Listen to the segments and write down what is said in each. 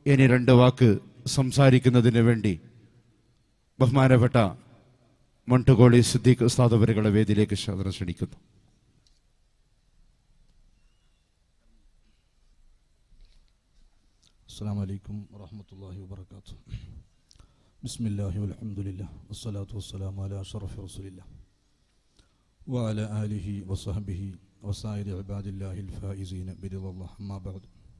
ഇനി രണ്ട് വാക്ക് സംസാരിക്കുന്നതിന് വേണ്ടി ബഹുമാനപ്പെട്ട മണ്ടുകോളി സിദ്ദീഖ് ഉസ്താദ് അവരുകളെ വേദിയിലേക്ക് ക്ഷണം ക്ഷണിക്കുന്നു السلام عليكم ورحمة الله وبركاته بسم الله والحمد لله والصلاة والسلام على أشرف رسول الله وعلى آله وصحبه وسائر عباد الله الفائزين برضا الله أما بعد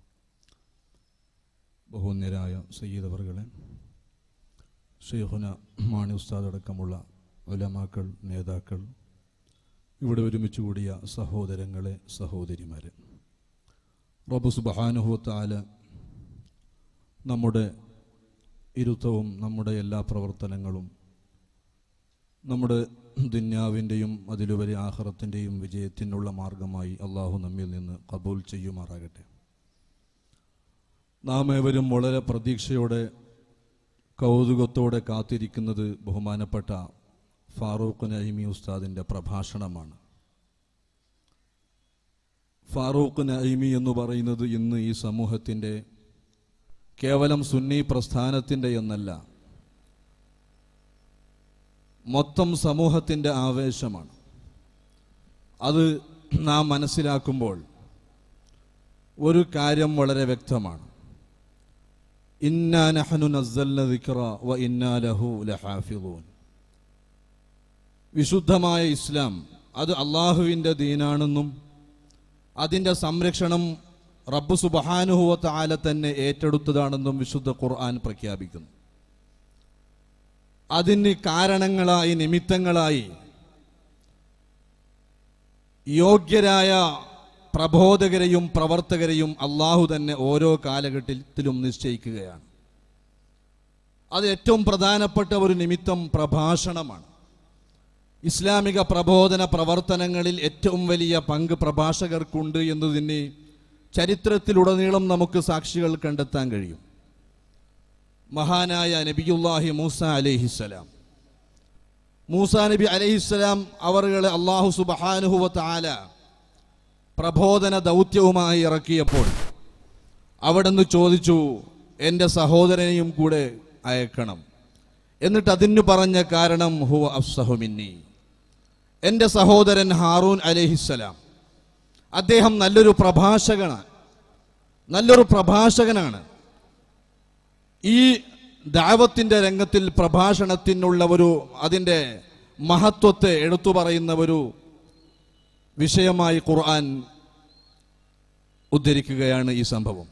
ബഹുവന്യരായ സയ്യിദ് അവർകളെ ഷെയ്ഖുന മാണി ഉസ്താദ് അടക്കമുള്ള ഉലമാക്കൾ നേതാക്കൾ ഇവിടെ ഒരുമിച്ച് കൂടിയ സഹോദരങ്ങളെ സഹോദരിമാരെ റബ്ബു സുബഹാനുഹുത്താല നമ്മുടെ ഇരുത്തവും നമ്മുടെ എല്ലാ പ്രവർത്തനങ്ങളും നമ്മുടെ ദുന്യാവിൻ്റെയും അതിലുപരി ആഹ്റത്തിൻ്റെയും വിജയത്തിനുള്ള മാർഗമായി അള്ളാഹു നമ്മിൽ നിന്ന് കബൂൽ ചെയ്യുമാറാകട്ടെ നാം ഏവരും വളരെ പ്രതീക്ഷയോടെ കൗതുകത്തോടെ കാത്തിരിക്കുന്നത് ബഹുമാനപ്പെട്ട ഫാറൂഖ് നൈമി ഉസ്താദിൻ്റെ പ്രഭാഷണമാണ് ഫാറൂഖ് നൈമി എന്ന് പറയുന്നത് ഇന്ന് ഈ സമൂഹത്തിൻ്റെ കേവലം സുന്നി പ്രസ്ഥാനത്തിൻ്റെ എന്നല്ല മൊത്തം സമൂഹത്തിൻ്റെ ആവേശമാണ് അത് നാം മനസ്സിലാക്കുമ്പോൾ ഒരു കാര്യം വളരെ വ്യക്തമാണ് ഇന്നാ നഹ്നു നസ്സൽന ദിക്റ വ ഇന്നാ ലഹു ലഹാഫിളൂൻ വിശുദ്ധമായ ഇസ്ലാം അത് അള്ളാഹുവിൻ്റെ ദീനാണെന്നും അതിൻ്റെ സംരക്ഷണം റബ്ബ് സുബഹാനുഹുവത്ത ആല തന്നെ ഏറ്റെടുത്തതാണെന്നും വിശുദ്ധ ഖുർആൻ പ്രഖ്യാപിക്കുന്നു അതിന് കാരണങ്ങളായി നിമിത്തങ്ങളായി യോഗ്യരായ പ്രബോധകരെയും പ്രവർത്തകരെയും അള്ളാഹു തന്നെ ഓരോ കാലഘട്ടത്തിലും നിശ്ചയിക്കുകയാണ് അത് ഏറ്റവും പ്രധാനപ്പെട്ട ഒരു നിമിത്തം പ്രഭാഷണമാണ് ഇസ്ലാമിക പ്രബോധന പ്രവർത്തനങ്ങളിൽ ഏറ്റവും വലിയ പങ്ക് പ്രഭാഷകർക്കുണ്ട് എന്നതിന് ചരിത്രത്തിലുടനീളം നമുക്ക് സാക്ഷികൾ കണ്ടെത്താൻ കഴിയും മഹാനായ നബിയുല്ലാഹി മൂസ അലൈഹിസ്സലാം മൂസ നബി അലൈഹിസ്സലാം അവറുകളെ അള്ളാഹു സുബഹാനുഹുവത്ത് ആല പ്രബോധന ദൗത്യവുമായി ഇറക്കിയപ്പോൾ അവിടുന്ന് ചോദിച്ചു എൻ്റെ സഹോദരനെയും കൂടെ അയക്കണം എന്നിട്ട് അതിന് പറഞ്ഞ കാരണം ഹുവ അഫ്സഹുമിന്നി എൻ്റെ സഹോദരൻ ഹാറൂൻ അലഹിസ്സലാം അദ്ദേഹം നല്ലൊരു പ്രഭാഷകനാണ് നല്ലൊരു പ്രഭാഷകനാണ് ഈ ദാവത്തിൻ്റെ രംഗത്തിൽ പ്രഭാഷണത്തിനുള്ള ഒരു അതിൻ്റെ മഹത്വത്തെ എടുത്തു പറയുന്ന ഒരു വിഷയമായി ഖുർആൻ ഉദ്ധരിക്കുകയാണ് ഈ സംഭവം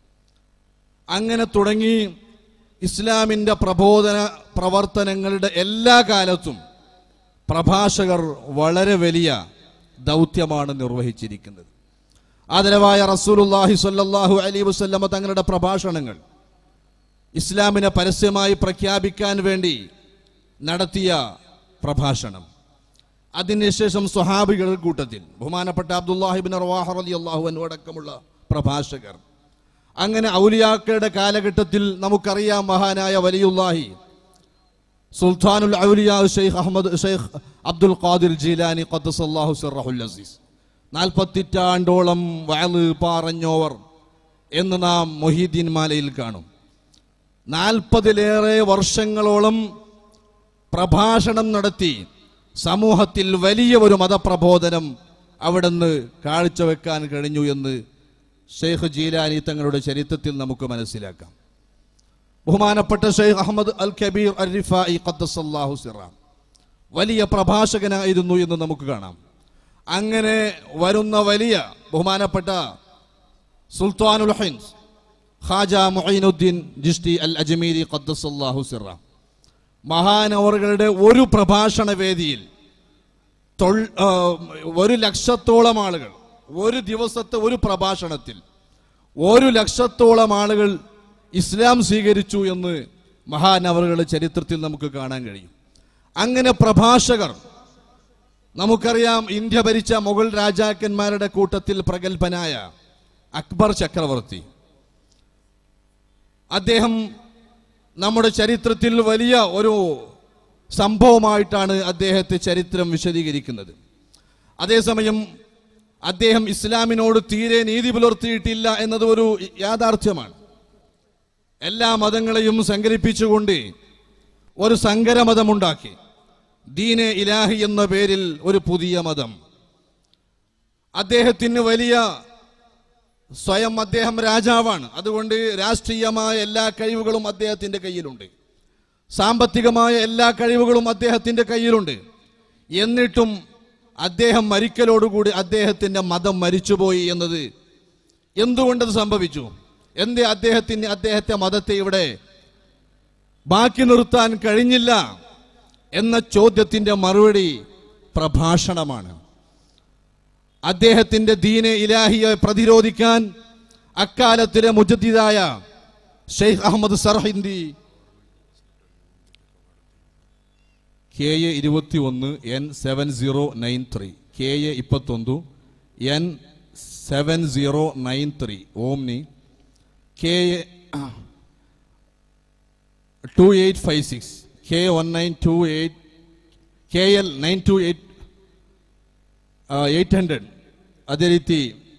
അങ്ങനെ തുടങ്ങി ഇസ്ലാമിൻ്റെ പ്രബോധന പ്രവർത്തനങ്ങളുടെ എല്ലാ കാലത്തും പ്രഭാഷകർ വളരെ വലിയ ദൗത്യമാണ് നിർവഹിച്ചിരിക്കുന്നത് ആദരവായ റസൂലുല്ലാഹി സ്വല്ലല്ലാഹു അലൈഹി വസല്ലമ തങ്ങളുടെ പ്രഭാഷണങ്ങൾ ഇസ്ലാമിനെ പരസ്യമായി പ്രഖ്യാപിക്കാൻ വേണ്ടി നടത്തിയ പ്രഭാഷണം അതിനുശേഷം സ്വഹാബികളുടെ കൂട്ടത്തിൽ ബഹുമാനപ്പെട്ട അബ്ദുല്ലാഹിബിൻ റവാഹ് റളിയല്ലാഹു അൻഹു അടക്കമുള്ള പ്രഭാഷകർ അങ്ങനെ ഔലിയാക്കളുടെ കാലഘട്ടത്തിൽ നമുക്കറിയാം മഹാനായ വലിയുല്ലാഹി സുൽത്താനുൽ ഔലിയ ഷെയ്ഖ് അഹമ്മദ് ഷെയ്ഖ് അബ്ദുൽ ഖാദിർ ജീലാനി ഖദ്ദസല്ലാഹു സിറഹുൽ അസീസ് നാൽപ്പത്തിറ്റാണ്ടോളം വയല് പറഞ്ഞോവർ എന്ന് നാം മൊഹീദ്ദീൻ മാലയിൽ കാണും നാൽപ്പതിലേറെ വർഷങ്ങളോളം പ്രഭാഷണം നടത്തി സമൂഹത്തിൽ വലിയ ഒരു മതപ്രബോധനം അവിടുന്ന് കാഴ്ചവെക്കാൻ കഴിഞ്ഞു എന്ന് ഷെയ്ഖ് ജീലാനി തങ്ങളുടെ ചരിത്രത്തിൽ നമുക്ക് മനസ്സിലാക്കാം ബഹുമാനപ്പെട്ട ഷെയ്ഖ് അഹമ്മദ് അൽ കബീർ അൽ റിഫായി ഖദ്ദസല്ലാഹു സിറാം വലിയ പ്രഭാഷകനായിരുന്നു എന്ന് നമുക്ക് കാണാം അങ്ങനെ വരുന്ന വലിയ ബഹുമാനപ്പെട്ട സുൽത്താനുൽ ഹൈൻസ് ഖാജ മൊയ്നുദ്ദീൻ ജിഷ്ടി അൽ അജ്മീരി ഖദ്ദസല്ലാഹു സിറാം മഹാനവറുകളുടെ ഒരു പ്രഭാഷണ വേദിയിൽ തൊൾ- ആ, ഒരു ലക്ഷത്തോളം ആളുകൾ ഒരു ദിവസത്തെ ഒരു പ്രഭാഷണത്തിൽ ഒരു ലക്ഷത്തോളം ആളുകൾ ഇസ്ലാം സ്വീകരിച്ചു എന്ന് മഹാനവറുകളുടെ ചരിത്രത്തിൽ നമുക്ക് കാണാൻ കഴിയും അങ്ങനെ പ്രഭാഷകർ നമുക്കറിയാം ഇന്ത്യ ഭരിച്ച മുഗൾ രാജാക്കന്മാരുടെ കൂട്ടത്തിൽ പ്രഗത്ഭനായ അക്ബർ ചക്രവർത്തി അദ്ദേഹം നമ്മുടെ ചരിത്രത്തിൽ വലിയ ഒരു സംഭവമായിട്ടാണ് അദ്ദേഹത്തെ ചരിത്രം വിശദീകരിക്കുന്നത് അതേസമയം അദ്ദേഹം ഇസ്ലാമിനോട് തീരെ നീതി പുലർത്തിയിട്ടില്ല എന്നത് ഒരു യാഥാർത്ഥ്യമാണ് എല്ലാ മതങ്ങളെയും സംഘടിപ്പിച്ചുകൊണ്ട് ഒരു സങ്കരമതമുണ്ടാക്കി ദീനെ ഇലാഹി എന്ന പേരിൽ ഒരു പുതിയ മതം അദ്ദേഹത്തിന് വലിയ സ്വയം അദ്ദേഹം രാജാവാണ് അതുകൊണ്ട് രാഷ്ട്രീയമായ എല്ലാ കഴിവുകളും അദ്ദേഹത്തിന്റെ കയ്യിലുണ്ട് സാമ്പത്തികമായ എല്ലാ കഴിവുകളും അദ്ദേഹത്തിന്റെ കയ്യിലുണ്ട് എന്നിട്ടും അദ്ദേഹം മരിക്കലോടുകൂടി അദ്ദേഹത്തിന്റെ മതം മരിച്ചുപോയി എന്നത് എന്തുകൊണ്ടത് സംഭവിച്ചു എന്തേ അദ്ദേഹത്തിന് അദ്ദേഹത്തെ മതത്തെ ഇവിടെ ബാക്കി നിർത്താൻ കഴിഞ്ഞില്ല എന്ന ചോദ്യത്തിന്റെ മറുപടി പ്രഭാഷണമാണ് അദ്ദേഹത്തിന്റെ ദീനെ ഇലാഹിയെ പ്രതിരോധിക്കാൻ അക്കാലത്തിലെ മുജദ്ദിദായ ഷെയ്ഖ് അഹമ്മദ് സർഹിന്ദി കെ എ ഇരുപത്തി ഒന്ന് N seven zero nine three K A ഇപ്പത്തൊന്ന് N seven zero nine three Omni K A two eight five six K one nine two eight K L nine two eight eight hundred ಅದೇ ರೀತಿ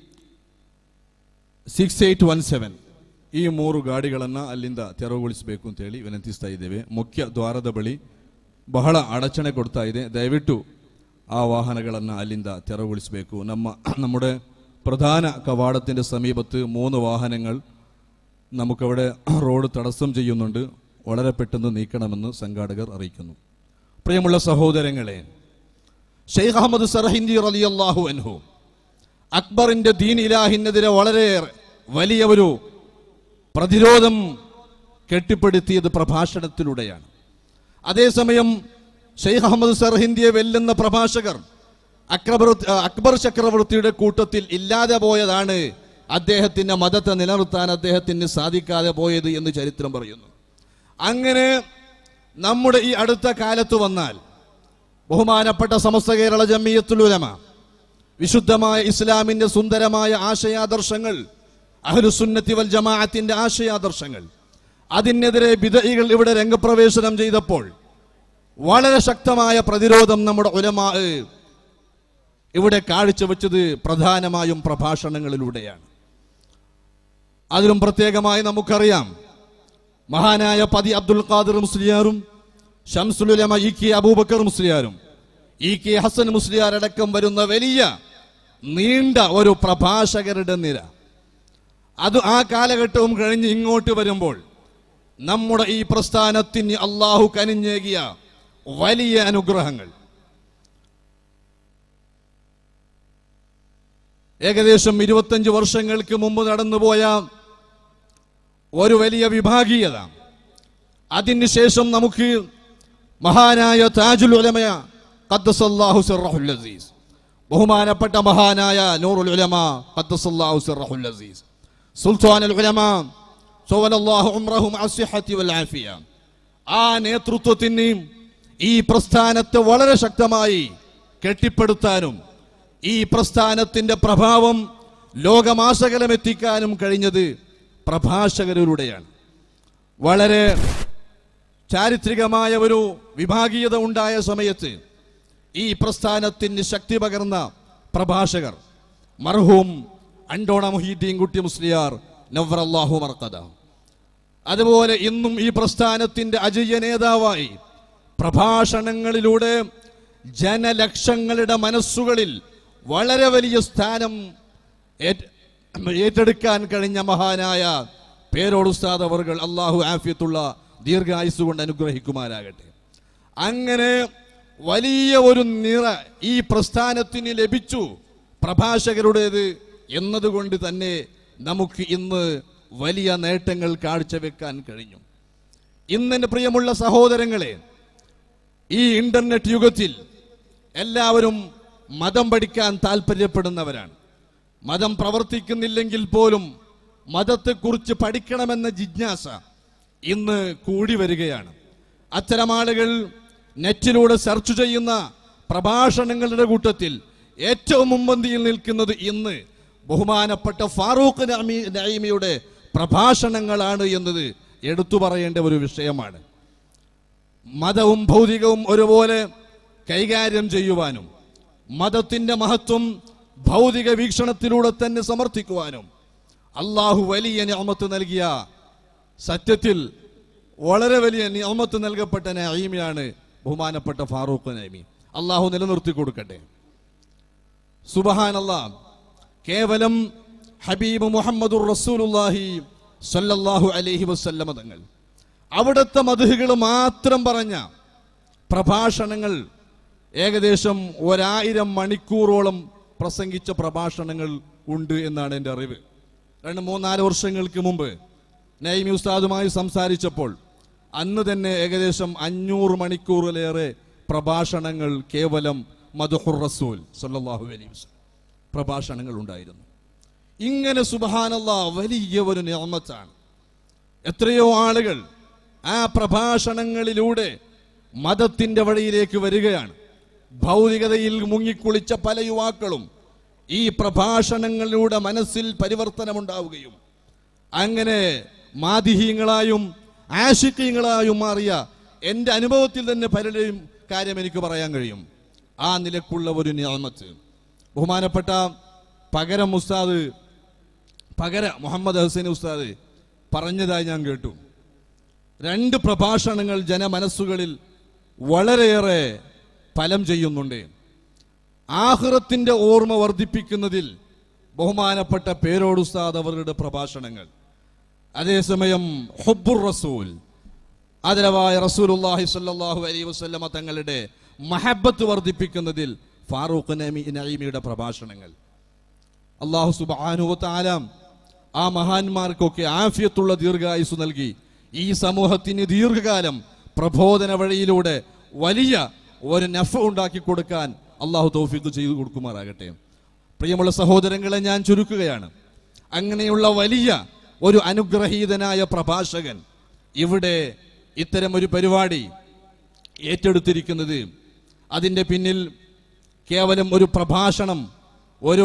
six eight one seven ಈ ಮೂರು ಗಾಡಿಗಳನ್ನು ಅಲ್ಲಿಂದ ತೆರವುಗೊಳಿಸಬೇಕು ಅಂತೇಳಿ ವಿನಂತಿಸ್ತಾ ಇದ್ದೇವೆ ಮುಖ್ಯ ದ್ವಾರದ ಬಳಿ ಬಹಳ ಅಡಚಣೆ ಕೊಡ್ತಾ ಇದೆ ದಯವಿಟ್ಟು ಆ ವಾಹನಗಳನ್ನು ಅಲ್ಲಿಂದ ತೆರವುಗೊಳಿಸಬೇಕು ನಮ್ಮ നമ്മുടെ പ്രധാന കവാടത്തിൻ്റെ സമീപത്ത് മൂന്ന് വാഹനങ്ങൾ നമുക്കവിടെ റോഡ് തടസ്സം ചെയ്യുന്നുണ്ട് വളരെ പെട്ടെന്ന് നീക്കണമെന്ന് സംഘാടകർ അറിയിക്കുന്നു പ്രിയമുള്ള സഹോദരങ്ങളെ ഷെയ്ഖ് അഹമ്മദ് സർഹിന്ദി റലിയല്ലാഹു അൻഹു അക്ബറിന്റെ ദീൻ ഇലാഹിനെതിരെ വളരെ വലിയ ഒരു പ്രതിരോധം കെട്ടിപ്പടുത്തിയത് പ്രഭാഷണത്തിലൂടെയാണ് അതേസമയം ഷെയ്ഖ് അഹമ്മദ് സർഹിന്ദിയെ വെല്ലുന്ന പ്രഭാഷകർ അക്ബർ അക്ബർ ചക്രവർത്തിയുടെ കൂട്ടത്തിൽ ഇല്ലാതെ പോയതാണ് അദ്ദേഹത്തിന്റെ മതത്തെ നിലനിർത്താൻ അദ്ദേഹത്തിന് സാധിക്കാതെ പോയത് എന്ന് ചരിത്രം പറയുന്നു അങ്ങനെ നമ്മുടെ ഈ അടുത്ത കാലത്ത് വന്നാൽ ബഹുമാനപ്പെട്ട സമസ്ത കേരള ജമിയത്തുൽ ഉലമ വിശുദ്ധമായ ഇസ്ലാമിന്റെ സുന്ദരമായ ആശയാദർശങ്ങൾ അഹ്ലുസുന്നത്തി വൽ ജമാഅത്തിന്റെ ആശയാദർശങ്ങൾ അതിനെതിരെ വിദയികൾ ഇവിടെ രംഗപ്രവേശനം ചെയ്തപ്പോൾ വളരെ ശക്തമായ പ്രതിരോധം നമ്മുടെ ഉലമാ ഇവിടെ കാഴ്ചവെച്ചത് പ്രധാനമായും പ്രഭാഷണങ്ങളിലൂടെയാണ് അതിലും പ്രത്യേകമായി നമുക്കറിയാം മഹാനായ പതി അബ്ദുൽ ഖാദിർ മുസ്ലിയാറും ഷംസുലുലമ ഇ കെ അബൂബക്കർ മുസ്ലിയാരും ഇ കെ ഹസൻ മുസ്ലിയാർ അടക്കം വരുന്ന വലിയ നീണ്ട ഒരു പ്രഭാഷകരുടെ നിര അത് ആ കാലഘട്ടവും കഴിഞ്ഞ് ഇങ്ങോട്ട് വരുമ്പോൾ നമ്മുടെ ഈ പ്രസ്ഥാനത്തിന് അള്ളാഹു കനിഞ്ഞേകിയ വലിയ അനുഗ്രഹങ്ങൾ ഏകദേശം ഇരുപത്തഞ്ച് വർഷങ്ങൾക്ക് മുമ്പ് നടന്നുപോയ ഒരു വലിയ വിഭാഗീയത അതിനുശേഷം നമുക്ക് മഹാനായ താജുൽ ഉലമയ ഖദ്ദസല്ലാഹു സിർറഹുൽ അസീസ് ബഹുമാനപ്പെട്ട മഹാനായ നൂറുൽ ഉലമ ഖദ്ദസല്ലാഹു സിർറഹുൽ അസീസ് സുൽത്താനുൽ ഉലമ സോവനല്ലാഹു ഉംറഹും അസ്സിഹത്തി വൽ ആഫിയ ആ നേതൃത്വത്തിന് ഈ പ്രസ്ഥാനത്തെ വളരെ ശക്തമായി കെട്ടിപ്പടുത്താനും ഈ പ്രസ്ഥാനത്തിന്റെ പ്രഭാവം ലോകമാസകലം എത്തിക്കാനും കഴിഞ്ഞത് പ്രഭാഷകരിലൂടെയാണ് വളരെ ചാരിത്രികമായ ഒരു വിഭാഗീയത ഉണ്ടായ സമയത്ത് ഈ പ്രസ്ഥാനത്തിന് ശക്തി പകർന്ന പ്രഭാഷകർ മർഹൂം അണ്ടോണ മുഹീദ്ദീൻ കുട്ടി മുസ്ലിയാർ നവറല്ലാഹു മർക്കദ അതുപോലെ ഇന്നും ഈ പ്രസ്ഥാനത്തിന്റെ അജയ്യ നേതാവായി പ്രഭാഷണങ്ങളിലൂടെ ജനലക്ഷങ്ങളുടെ മനസ്സുകളിൽ വളരെ വലിയ സ്ഥാനം ഏറ്റ്- ഏറ്റെടുക്കാൻ കഴിഞ്ഞ മഹാനായ പേരോട് ഉസ്താദ് അവർകൾ അള്ളാഹു ആഫിയത്തുള്ള ദീർഘായുസ് കൊണ്ട് അനുഗ്രഹിക്കുമാരാകട്ടെ അങ്ങനെ വലിയ ഒരു നിറ ഈ പ്രസ്ഥാനത്തിന് ലഭിച്ചു പ്രഭാഷകരുടേത് എന്നതുകൊണ്ട് തന്നെ നമുക്ക് ഇന്ന് വലിയ നേട്ടങ്ങൾ കാഴ്ചവെക്കാൻ കഴിഞ്ഞു ഇന്നെൻ്റെ പ്രിയമുള്ള സഹോദരങ്ങളെ ഈ ഇന്റർനെറ്റ് യുഗത്തിൽ എല്ലാവരും മതം പഠിക്കാൻ താല്പര്യപ്പെടുന്നവരാണ് മതം പ്രവർത്തിക്കുന്നില്ലെങ്കിൽ പോലും മതത്തെക്കുറിച്ച് പഠിക്കണമെന്ന ജിജ്ഞാസ ഇന്ന് കൂടി വരികയാണ് അത്തരം ആളുകൾ നെറ്റിലൂടെ സെർച്ച് ചെയ്യുന്ന പ്രഭാഷണങ്ങളുടെ കൂട്ടത്തിൽ ഏറ്റവും മുമ്പന്തിയിൽ നിൽക്കുന്നത് ഇന്ന് ബഹുമാനപ്പെട്ട ഫാറൂഖ് നഅമി- നഈമിയുടെ പ്രഭാഷണങ്ങളാണ് എന്നത് എടുത്തു പറയേണ്ട ഒരു വിഷയമാണ് മതവും ഭൗതികവും ഒരുപോലെ കൈകാര്യം ചെയ്യുവാനും മതത്തിന്റെ മഹത്വം ഭൗതിക വീക്ഷണത്തിലൂടെ തന്നെ സമർത്ഥിക്കുവാനും അള്ളാഹു വലിയ ഞാമത്ത് നൽകിയ സത്യത്തിൽ വളരെ വലിയ നിയമത്ത് നൽകപ്പെട്ട നഈമിയാണ് ബഹുമാനപ്പെട്ട ഫാറൂഖ് നൈമി അള്ളാഹു നിലനിർത്തി കൊടുക്കട്ടെ സുബഹാനല്ലാ കേവലം ഹബീബ് മുഹമ്മദുർ റസൂലുള്ളാഹി സല്ലല്ലാഹു അലൈഹി വസല്ലമ തങ്ങൾ അവിടുത്തെ മധുഹുകൾ മാത്രം പറഞ്ഞ പ്രഭാഷണങ്ങൾ ഏകദേശം ഒരായിരം മണിക്കൂറോളം പ്രസംഗിച്ച പ്രഭാഷണങ്ങൾ ഉണ്ട് എന്നാണ് എൻ്റെ അറിവ് രണ്ട് മൂന്നാല് വർഷങ്ങൾക്ക് മുമ്പ് നൈമി ഉസ്താദുമായി സംസാരിച്ചപ്പോൾ അന്ന് തന്നെ ഏകദേശം അഞ്ഞൂറ് മണിക്കൂറിലേറെ പ്രഭാഷണങ്ങൾ കേവലം മധുഹുർ റസൂൽ സല്ലല്ലാഹു അലൈഹി വസല്ലം പ്രഭാഷണങ്ങൾ ഉണ്ടായിരുന്നു ഇങ്ങനെ സുബഹാനല്ല വലിയ ഒരു നിയമത്താണ് എത്രയോ ആളുകൾ ആ പ്രഭാഷണങ്ങളിലൂടെ മതത്തിന്റെ വഴിയിലേക്ക് വരികയാണ് ഭൗതികതയിൽ മുങ്ങിക്കുളിച്ച പല യുവാക്കളും ഈ പ്രഭാഷണങ്ങളിലൂടെ മനസ്സിൽ പരിവർത്തനമുണ്ടാവുകയും അങ്ങനെ മാതിഹീങ്ങളായും ആഷിക്കീങ്ങളായും മാറിയ എൻ്റെ അനുഭവത്തിൽ തന്നെ പലരുടെയും കാര്യം എനിക്ക് പറയാൻ കഴിയും ആ നിലക്കുള്ള ഒരു നിയമത്ത് ബഹുമാനപ്പെട്ട പകരം ഉസ്താദ് പകര മുഹമ്മദ് ഹസീൻ ഉസ്താദ് പറഞ്ഞതായി ഞാൻ കേട്ടു രണ്ട് പ്രഭാഷണങ്ങൾ ജനമനസ്സുകളിൽ വളരെയേറെ ഫലം ചെയ്യുന്നുണ്ട് ആഹ്റത്തിന്റെ ഓർമ്മ വർദ്ധിപ്പിക്കുന്നതിൽ ബഹുമാനപ്പെട്ട പേരോട് ഉസ്താദ് അവരുടെ പ്രഭാഷണങ്ങൾ അതേസമയം ഹുബുർ റസൂൽ ആദരവായ റസൂലുള്ളാഹി സ്വല്ലല്ലാഹു അലൈഹി വസല്ലമ തങ്ങളുടെ മഹബത്ത് വർദ്ധിപ്പിക്കുന്നതിൽ ഫാറൂഖ് നമി നഈമിയുടെ പ്രഭാഷണങ്ങൾ അള്ളാഹു സുബ്ഹാനഹു തആല ആ മഹാന്മാർക്കൊക്കെ ആഫിയത്തുള്ള ദീർഘായുസ് നൽകി ഈ സമൂഹത്തിന് ദീർഘകാലം പ്രബോധന വഴിയിലൂടെ വലിയ ഒരു നഫ ഉണ്ടാക്കി കൊടുക്കാൻ അള്ളാഹു തൗഫീഖ് ചെയ്തു കൊടുക്കുമാറാകട്ടെ പ്രിയമുള്ള സഹോദരങ്ങളെ ഞാൻ ചുരുക്കുകയാണ് അങ്ങനെയുള്ള വലിയ ഒരു അനുഗ്രഹീതനായ പ്രഭാഷകൻ ഇവിടെ ഇത്തരം ഒരു പരിപാടി ഏറ്റെടുത്തിരിക്കുന്നത് അതിൻ്റെ പിന്നിൽ കേവലം ഒരു പ്രഭാഷണം ഒരു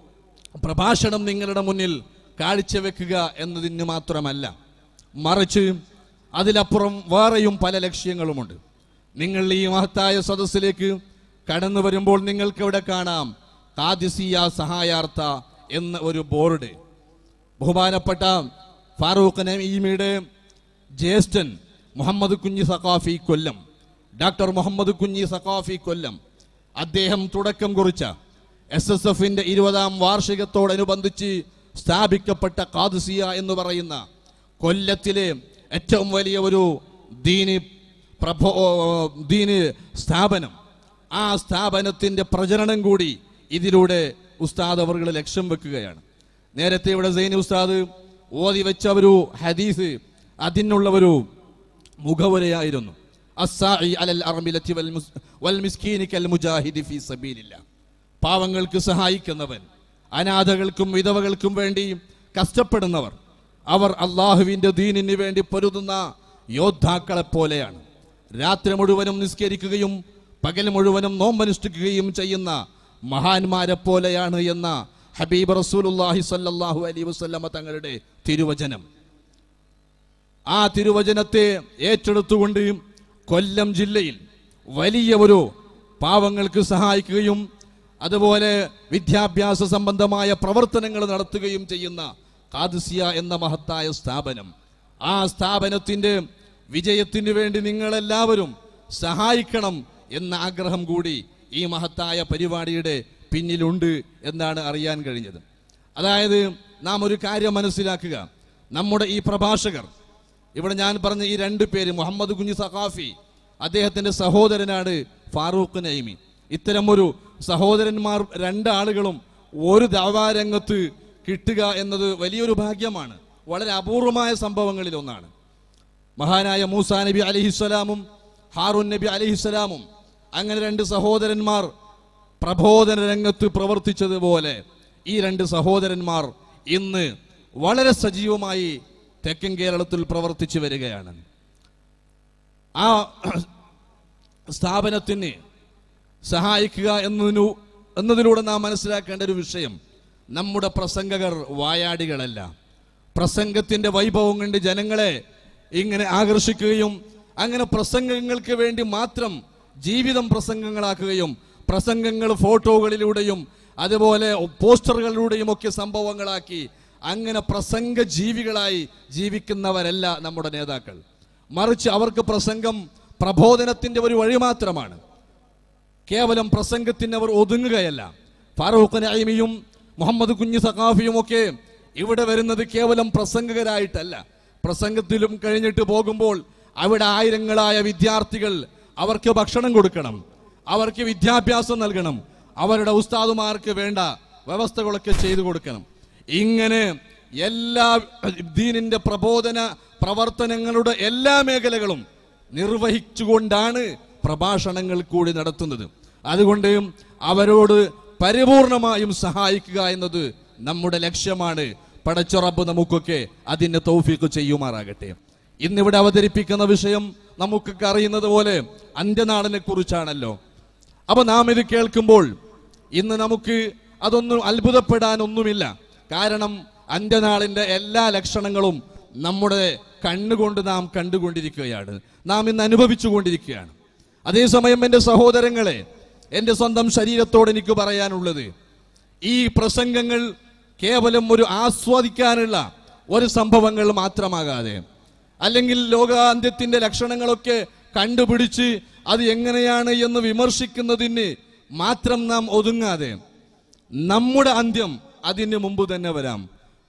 പ്രഭാഷണം നിങ്ങളുടെ മുന്നിൽ കാഴ്ചവെക്കുക എന്നതിന് മാത്രമല്ല മറിച്ച് അതിലപ്പുറം വേറെയും പല ലക്ഷ്യങ്ങളുമുണ്ട് നിങ്ങൾ ഈ മഹത്തായ സദസ്സിലേക്ക് കടന്നു വരുമ്പോൾ നിങ്ങൾക്ക് ഇവിടെ കാണാം കാദിസിയ സഹായാർത്ഥ എന്ന ഒരു ബോർഡ് ബഹുമാനപ്പെട്ട ഫാറൂഖ് നഈമിയുടെ ജ്യേഷ്ഠൻ മുഹമ്മദ് കുഞ്ഞി സഖാഫി കൊല്ലം ഡോക്ടർ മുഹമ്മദ് കുഞ്ഞി സഖാഫി കൊല്ലം അദ്ദേഹം തുടക്കം കുറിച്ച എസ് എസ് എഫിന്റെ ഇരുപതാം വാർഷികത്തോടനുബന്ധിച്ച് സ്ഥാപിക്കപ്പെട്ട കാദിസിയ എന്ന് പറയുന്ന കൊല്ലത്തിലെ ഏറ്റവും വലിയ ഒരു ദീനി പ്രഭോ ദീനി സ്ഥാപനം ആ സ്ഥാപനത്തിന്റെ പ്രചരണം കൂടി ഇതിലൂടെ ഉസ്താദ് അവർ ലക്ഷ്യം വെക്കുകയാണ് നേരത്തെ ഇവിടെ സൈനി ഉസ്താദ് ഓതി വെച്ച ഒരു ഹദീസ് അതിനുള്ള ഒരു മുഖവുരയായിരുന്നു അസ്സാഇ അലൽ അർമിലത്തി വൽ മുസ്- വൽ മിസ്കീനി കൽ മുജാഹിദി ഫീ സബീലില്ലാ പാവങ്ങൾക്ക് സഹായിക്കുന്നവൻ അനാഥകൾക്കും വിധവകൾക്കും വേണ്ടി കഷ്ടപ്പെടുന്നവർ അവർ അള്ളാഹുവിന്റെ ദീനിന് വേണ്ടി പൊരുതുന്ന യോദ്ധാക്കളെ പോലെയാണ് രാത്രി മുഴുവനും നിസ്കരിക്കുകയും പകൽ മുഴുവനും നോമ്പനുഷ്ഠിക്കുകയും ചെയ്യുന്ന മഹാന്മാരെ പോലെയാണ് എന്ന ഹബീബ് റസൂലുള്ളാഹി സ്വല്ലല്ലാഹു അലൈഹി വസല്ലമ തങ്ങളുടെ തിരുവചനം ആ തിരുവചനത്തെ ഏറ്റെടുത്തുകൊണ്ട് കൊല്ലം ജില്ലയിൽ വലിയ ഒരു പാവങ്ങൾക്ക് സഹായിക്കുകയും അതുപോലെ വിദ്യാഭ്യാസ സംബന്ധമായ പ്രവർത്തനങ്ങൾ നടത്തുകയും ചെയ്യുന്ന കാദിസിയ എന്ന മഹത്തായ സ്ഥാപനം ആ സ്ഥാപനത്തിന്റെ വിജയത്തിന് വേണ്ടി നിങ്ങളെല്ലാവരും സഹായിക്കണം എന്ന ആഗ്രഹം കൂടി ഈ മഹത്തായ പരിപാടിയുടെ പിന്നിലുണ്ട് എന്നാണ് അറിയാൻ കഴിഞ്ഞത് അതായത് നാം ഒരു കാര്യം മനസ്സിലാക്കുക നമ്മുടെ ഈ പ്രഭാഷകർ ഇവിടെ ഞാൻ പറഞ്ഞ ഈ രണ്ട് പേര് മുഹമ്മദ് കുഞ്ഞി സഖാഫി അദ്ദേഹത്തിന്റെ സഹോദരനാണ് ഫാറൂഖ് നൈമി ഇത്തരം ഒരു സഹോദരന്മാർ രണ്ടാളുകളും ഒരു ദാവാരംഗത്ത് കിട്ടുക എന്നത് വലിയൊരു ഭാഗ്യമാണ് വളരെ അപൂർവമായ സംഭവങ്ങളിൽ ഒന്നാണ് മഹാനായ മൂസാ നബി അലഹിസ്സലാമും ഹാറൂൻ നബി അലഹിസ്സലാമും അങ്ങനെ രണ്ട് സഹോദരന്മാർ പ്രബോധന രംഗത്ത് പ്രവർത്തിച്ചതുപോലെ ഈ രണ്ട് സഹോദരന്മാർ ഇന്ന് വളരെ സജീവമായി തെക്കൻ കേരളത്തിൽ പ്രവർത്തിച്ചു വരികയാണ് ആ സ്ഥാപനത്തിന് സഹായിക്കുക എന്നതിനു എന്നതിലൂടെ നാം മനസ്സിലാക്കേണ്ട ഒരു വിഷയം നമ്മുടെ പ്രസംഗകർ വായാടികളല്ല പ്രസംഗത്തിന്റെ വൈഭവം കൊണ്ട് ജനങ്ങളെ ഇങ്ങനെ ആകർഷിക്കുകയും അങ്ങനെ പ്രസംഗങ്ങൾക്ക് വേണ്ടി മാത്രം ജീവിതം പ്രസംഗങ്ങളാക്കുകയും പ്രസംഗങ്ങൾ ഫോട്ടോകളിലൂടെയും അതുപോലെ പോസ്റ്ററുകളിലൂടെയും ഒക്കെ സംഭവങ്ങളാക്കി അങ്ങനെ പ്രസംഗ ജീവികളായി ജീവിക്കുന്നവരല്ല നമ്മുടെ നേതാക്കൾ മറിച്ച് അവർക്ക് പ്രസംഗം പ്രബോധനത്തിന്റെ ഒരു വഴി മാത്രമാണ് കേവലം പ്രസംഗത്തിന് അവർ ഒതുങ്ങുകയല്ല ഫാറൂഖ് നൈമിയും മുഹമ്മദ് കുഞ്ഞു സഖാഫിയും ഒക്കെ ഇവിടെ വരുന്നത് കേവലം പ്രസംഗകരായിട്ടല്ല പ്രസംഗത്തിലും കഴിഞ്ഞിട്ട് പോകുമ്പോൾ അവിടെ ആയിരങ്ങളായ വിദ്യാർത്ഥികൾ അവർക്ക് ഭക്ഷണം കൊടുക്കണം അവർക്ക് വിദ്യാഭ്യാസം നൽകണം അവരുടെ ഉസ്താദുമാർക്ക് വേണ്ട വ്യവസ്ഥകളൊക്കെ ചെയ്തു കൊടുക്കണം ഇങ്ങനെ എല്ലാ ദീനിന്റെ പ്രബോധന പ്രവർത്തനങ്ങളുടെ എല്ലാ മേഖലകളും നിർവഹിച്ചുകൊണ്ടാണ് പ്രഭാഷണങ്ങൾ കൂടി നടത്തുന്നത് അതുകൊണ്ട് അവരോട് പരിപൂർണമായും സഹായിക്കുക എന്നത് നമ്മുടെ ലക്ഷ്യമാണ് പടച്ചുറപ്പ് നമുക്കൊക്കെ അതിന് തൗഫീക്ക് ചെയ്യുമാറാകട്ടെ ഇന്നിവിടെ അവതരിപ്പിക്കുന്ന വിഷയം നമുക്കൊക്കെ അറിയുന്നത് പോലെ അന്ത്യനാളിനെ കുറിച്ചാണല്ലോ അപ്പൊ നാം ഇത് കേൾക്കുമ്പോൾ ഇന്ന് നമുക്ക് അതൊന്നും അത്ഭുതപ്പെടാനൊന്നുമില്ല കാരണം അന്ത്യനാളിന്റെ എല്ലാ ലക്ഷണങ്ങളും നമ്മുടെ കണ്ണുകൊണ്ട് നാം കണ്ടുകൊണ്ടിരിക്കുകയാണ് നാം ഇന്ന് അനുഭവിച്ചുകൊണ്ടിരിക്കുകയാണ് അതേസമയം എൻ്റെ സഹോദരങ്ങളെ എൻ്റെ സ്വന്തം ശരീരത്തോട് എനിക്ക് പറയാനുള്ളത് ഈ പ്രസംഗങ്ങൾ കേവലം ഒരു ആസ്വദിക്കാനുള്ള ഒരു സംഭവങ്ങൾ മാത്രമാകാതെ അല്ലെങ്കിൽ ലോകാന്ത്യത്തിന്റെ ലക്ഷണങ്ങളൊക്കെ കണ്ടുപിടിച്ച് അത് എങ്ങനെയാണ് എന്ന് വിമർശിക്കുന്നതിന് മാത്രം നാം ഒതുങ്ങാതെ നമ്മുടെ അന്ത്യം അതിന് മുമ്പ് തന്നെ വരാം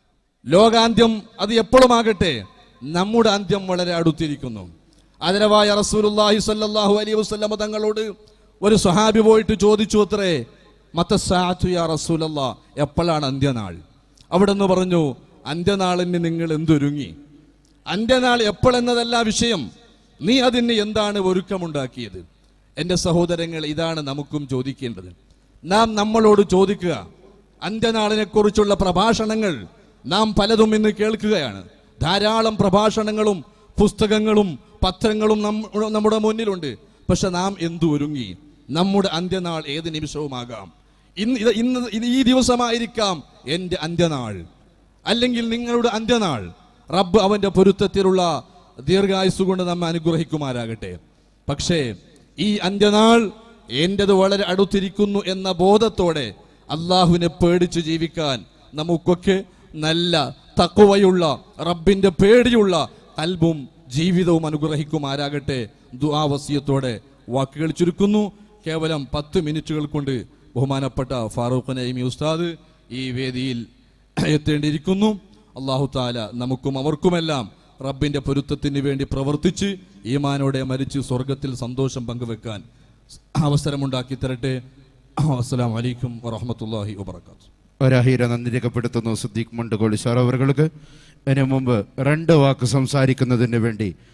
ലോകാന്ത്യം അത് എപ്പോഴുമാകട്ടെ നമ്മുടെ അന്ത്യം വളരെ അടുത്തിരിക്കുന്നു ആദരവായ റസൂലുള്ളാഹി സ്വല്ലല്ലാഹു അലൈഹി വസല്ലമ തങ്ങളോട് ഒരു സ്വഹാബി പോയിട്ട് ചോദിച്ചു അത്രേ മത്തസാത്തു യാ റസൂലല്ലാ എപ്പോഴാണ് അന്ത്യനാൾ അവിടെ നിന്ന് പറഞ്ഞു അന്ത്യനാളിന് നിങ്ങൾ എന്തൊരുങ്ങി അന്ത്യനാൾ എപ്പോഴെന്നതല്ല വിഷയം നീ അതിന് എന്താണ് ഒരുക്കമുണ്ടാക്കിയത് എൻ്റെ സഹോദരങ്ങൾ ഇതാണ് നമുക്കും ചോദിക്കേണ്ടത് നാം നമ്മളോട് ചോദിക്കുക അന്ത്യനാളിനെ കുറിച്ചുള്ള പ്രഭാഷണങ്ങൾ നാം പലതും ഇന്ന് കേൾക്കുകയാണ് ധാരാളം പ്രഭാഷണങ്ങളും പുസ്തകങ്ങളും പത്രങ്ങളും നമ്മ- നമ്മുടെ മുന്നിലുണ്ട് പക്ഷെ നാം എന്തു ഒരുങ്ങി നമ്മുടെ അന്ത്യനാൾ ഏത് നിമിഷവുമാകാം ഇന്ന് ഇത് ഇന്ന് ഇത് ഈ ദിവസമായിരിക്കാം എൻ്റെ അന്ത്യനാൾ അല്ലെങ്കിൽ നിങ്ങളുടെ അന്ത്യനാൾ റബ്ബ് അവന്റെ പൊരുത്തത്തിലുള്ള ദീർഘായുസ് കൊണ്ട് നമ്മെ അനുഗ്രഹിക്കുമാരാകട്ടെ പക്ഷേ ഈ അന്ത്യനാൾ എന്റേത് വളരെ അടുത്തിരിക്കുന്നു എന്ന ബോധത്തോടെ അള്ളാഹുവിനെ പേടിച്ച് ജീവിക്കാൻ നമുക്കൊക്കെ നല്ല തക്കുവയുള്ള റബ്ബിന്റെ പേടിയുള്ള കൽബും ജീവിതവും അനുഗ്രഹിക്കുമാരാകട്ടെ ദുആവസ്യത്തോടെ വാക്കുകൾ ചുരുക്കുന്നു കേവലം പത്ത് മിനിറ്റുകൾ കൊണ്ട് ബഹുമാനപ്പെട്ട ഫാറൂഖ് നൈമി ഉസ്താദ് ഈ വേദിയിൽ എത്തേണ്ടിയിരിക്കുന്നു അള്ളാഹു താല നമുക്കും അവർക്കുമെല്ലാം റബ്ബിന്റെ പൊരുത്തത്തിന് വേണ്ടി പ്രവർത്തിച്ച് ഈമാനോടെ മരിച്ച് സ്വർഗത്തിൽ സന്തോഷം പങ്കുവെക്കാൻ അവസരമുണ്ടാക്കി തരട്ടെ അസ്സലാമു അലൈക്കും വറഹ്മത്തുള്ളാഹി വബറകാതുഹു ഒരാഹിര നന്ദി രേഖപ്പെടുത്തുന്നു സിദ്ദീഖ് മണ്ടുകോളി സാർ അവർക്ക് ഇതിനു മുമ്പ് രണ്ട് വാക്ക് സംസാരിക്കുന്നതിന് വേണ്ടി